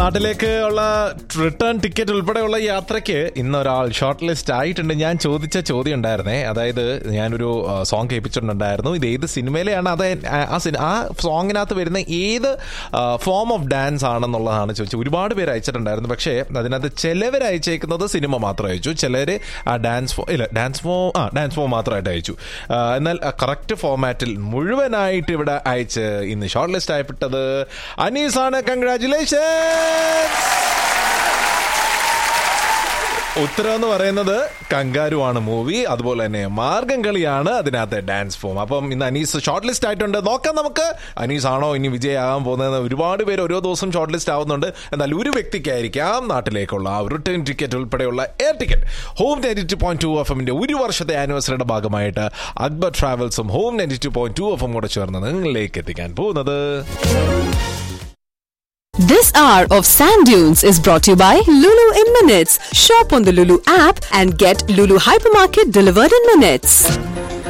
നാട്ടിലേക്ക് ഉള്ള return ticket ഉൾപ്പെടെയുള്ള യാത്രയ്ക്ക് ഇന്ന് ഒരാൾ ഷോർട്ട് ലിസ്റ്റ് ആയിട്ടുണ്ട് ഞാൻ ചോദിച്ച ചോദ്യം ഉണ്ടായിരുന്നേ അതായത് ഞാനൊരു സോങ് കേൾപ്പിച്ചിട്ടുണ്ടായിരുന്നു ഇത് ഏത് സിനിമയിലെയാണ് അത് ആ സിനി ആ സോങ്ങിനകത്ത് വരുന്ന ഏത് ഫോം ഓഫ് ഡാൻസ് ആണെന്നുള്ളതാണ് ചോദിച്ചത് ഒരുപാട് പേര് അയച്ചിട്ടുണ്ടായിരുന്നു പക്ഷേ അതിനകത്ത് ചിലവർ അയച്ചേക്കുന്നത് സിനിമ മാത്രം അയച്ചു ചിലർ ആ ഡാൻസ് ഫോ ഇല്ല ഡാൻസ് ഫോം ആ ഡാൻസ് ഫോം മാത്രമായിട്ട് അയച്ചു ആ, എന്നാൽ കറക്റ്റ് ഫോമാറ്റിൽ മുഴുവനായിട്ട് ഇവിടെ അയച്ച് ഇന്ന് ഷോർട്ട് ലിസ്റ്റ് ആയപ്പെട്ടത് അനീസാണ് കൺഗ്രാറ്റുലേഷൻ ഉത്തരം എന്ന് പറയുന്നത് കങ്കാരുവാണ് മൂവി അതുപോലെ തന്നെ മാർഗം കളിയാണ് അതിനകത്ത് ഡാൻസ് ഫോം അപ്പം ഇന്ന് അനീസ് ഷോർട്ട് ലിസ്റ്റ് ആയിട്ടുണ്ട് നോക്കാം നമുക്ക് അനീസ് ആണോ ഇനി വിജയമാകാൻ പോകുന്നത് ഒരുപാട് പേര് ഓരോ ദിവസം ഷോർട്ട് ലിസ്റ്റ് ആവുന്നുണ്ട് എന്നാൽ ഒരു വ്യക്തിക്കായിരിക്കാം നാട്ടിലേക്കുള്ള ആ റിട്ടേൺ ടിക്കറ്റ് ഉൾപ്പെടെയുള്ള air ticket home ninety two point two F എമ്മിന്റെ ഒരു വർഷത്തെ ആനിവേഴ്സറിയുടെ ഭാഗമായിട്ട് അക്ബർ ട്രാവൽസും home ninety two point two F M കൂടെ ചേർന്ന് നിങ്ങളിലേക്ക് എത്തിക്കാൻ പോകുന്നത് This hour of Sand Dunes is brought to you by Lulu in Minutes. Shop on the Lulu app and get Lulu Hypermarket delivered in minutes.